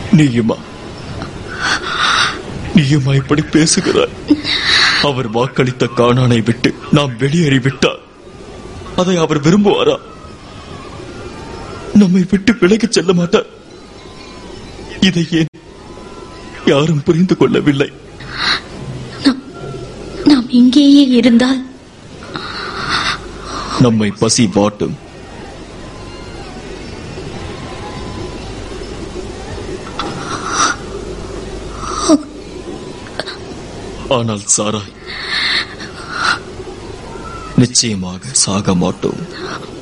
நீயுமா நீயுமா இப்படி பேசுகிறாய் அவர் வாக்களித்த காணானை விட்டு நாம் வெளியேறிவிட்டால் அதை அவர் விரும்புவாரா நம்மை விட்டு விலகிச் செல்ல மாட்டார் இதை ஏன் யாரும் புரிந்து கொள்ளவில்லை நாம் இங்கேயே இருந்தால் நம்மை பசி வாட்டும் ஆனால் சாராய் நிச்சயமாக சாக மாட்டோம்